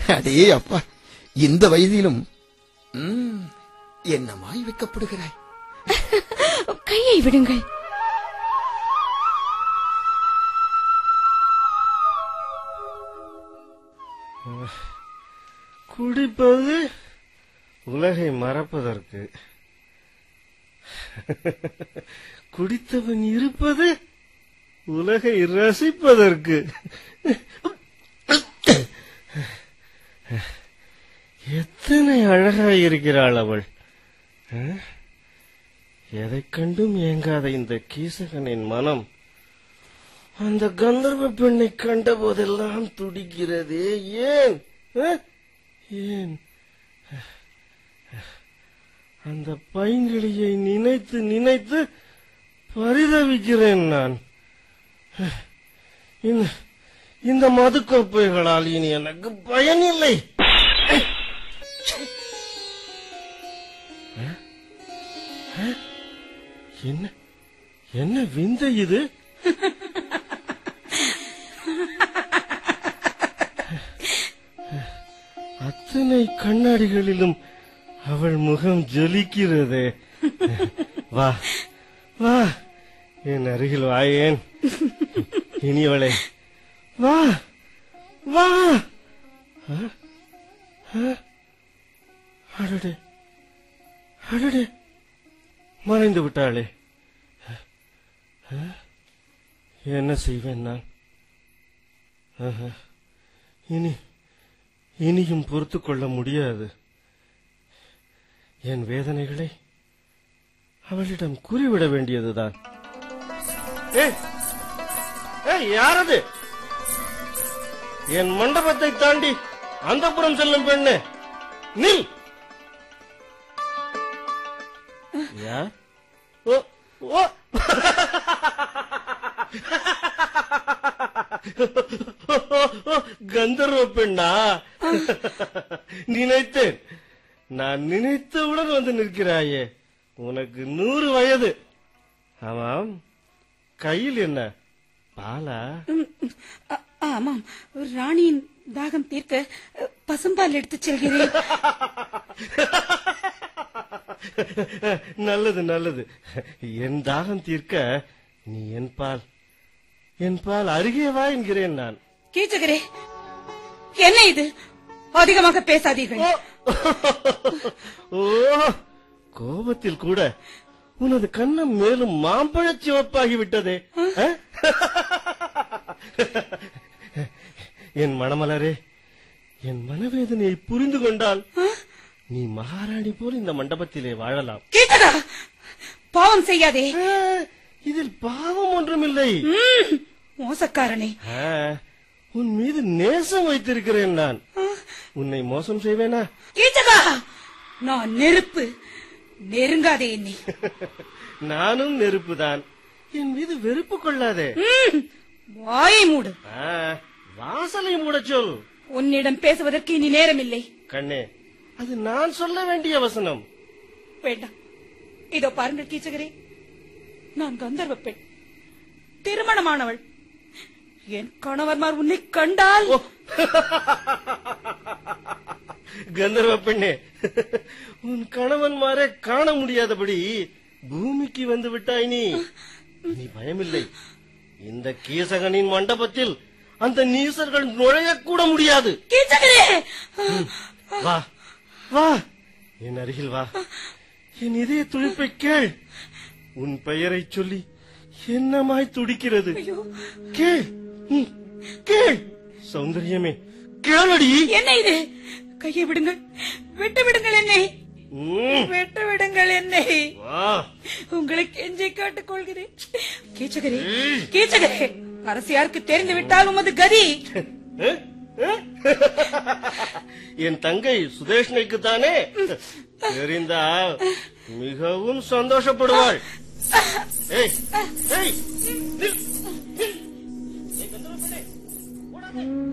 அடே அப்பா இந்த வயதிலும் ம், என்னமாய் வைக்கப்படுகிறாய் கையை விடுங்கள் குடிப்பது உலகை மறப்பதற்கு குடித்தவன் இருப்பது உலகை ரசிப்பதற்கு எத்தனை அழகாய் இருக்கிறாள் அவள் அஹ்? எதைக் கண்டும் ஏங்காத இந்த கீசகனின் மனம் அந்த கந்தர்வ பெண்ணை கண்ட போதெல்லாம் துடிக்கிறதே ஏன் அஹ்? ஏன் அந்த பைங்கிளியை நினைத்து நினைத்து பரிதவிக்கிறேன் நான் இந்த இந்த மதுக்கோப்பைகளால் இனி எனக்கு பயனில்லை அஹ்? அஹ்? என்ன என்ன விந்தை இது அத்தனை கண்ணாடிகளிலும் அவள் முகம் ஜொலிக்கிறதே வா வா என் அருகில் வாயேன் இனியவளே வா வா ஆ? ஆ? அடடே அடடே மறைந்து விட்டாளே ஆ? என்ன செய்வேன் நான் ஆஹா. இனி இனியும் பொறுத்து கொள்ள முடியாது என் வேதனைகளை அவளிடம் கூறிவிட வேண்டியதுதான் ஏய், ஏய், யாரது என் மண்டபத்தை தாண்டி அந்தப்புறம் செல்லும் பெண்ணு நில் யார் ஓ ஓ கந்தர்வ பெண்ணா நினைத்தேன் நான் நினைத்தவுடன் வந்து நிற்கிறாயே உனக்கு நூறு வயது ஆமாம் கையில் என்ன பாலா ம், ஆ- ஆமாம் ராணியின் தாகம் தீர்க்க அ, பசும்பால் எடுத்துச் செல்கிறேன் நல்லது நல்லது என் தாகம் தீர்க்க நீ என் பால் என் பால் அருகே வா என்கிறேன் நான் கீச்சகரே என்ன இது அதிகமாக பேசாதீர்கள் ஓ கோபத்தில் கூட உனது கண்ணம் மேலும் மாம்பழச் சிவப்பாகி விட்டதே அஹ்? என் மணமலரே என் மனவேதனையை புரிந்து கொண்டால் நீ மகாராணி போல் இந்த மண்டபத்திலே வாழலாம் கீச்சகா பாவம் செய்யாதே அஹ், இதில் பாவம் ஒன்றுமில்லை ம், மோசக்காரனே அஹ், உன் மீது நேசம் வைத்திருக்கிறேன் நான் உன்னை மோசம் செய்வேனா கீச்சகா நான் நெருப்பு நெருங்காதே என்னை நானும் நெருப்புதான் என் மீது வெறுப்பு கொள்ளாதே ம், வாயை மூடு ஆ, வாசலை மூடச் சொல் உன்னிடம் பேசுவதற்கு இனி நேரமில்லை கண்ணே அது நான் சொல்ல வேண்டிய வசனம் வேண்டாம் இதோ பாருங்கள் கீச்சகரே நான் கந்தர்வ பெண் திருமணமானவள் என் கணவர்மார் உன்னை கண்டால் கந்தர்வ பெண்ணே உன் கணவன்மாரே காண முடியாதபடி பூமிக்கு வந்து விட்டாய் நீ நீ பயமில்லை இந்த கீசகனின் மண்டபத்தில் அந்த நீசர்கள் நுழையக்கூட முடியாது கீச்சகரே வா வா என் அருகில் வா என் இதய துடிப்பை கேள் உன் பெயரைச் சொல்லி என்னமாய் துடிக்கிறது கேள் ம், கேள் சௌந்தரியமே கேளடி என்ன இது கையை விடுங்கள் விட்டு விடுங்கள் என்னை ம், விட்டு விடுங்கள் என்னை வா உங்களை கெஞ்சி கேட்டுக் கொள்கிறேன் கீச்சகரே கீச்சகரே அரசியாருக்கு தெரிந்து விட்டால் உமது கதி அஹ், அஹ்? என் தங்கை சுதேஷ்ணைக்கு தானே தெரிந்தால் மிகவும் சந்தோஷப்படுவாள் ஏய், ஏய், நில், நில். ஏய், கந்தர்வ பெண்ணே, ஓடாதே.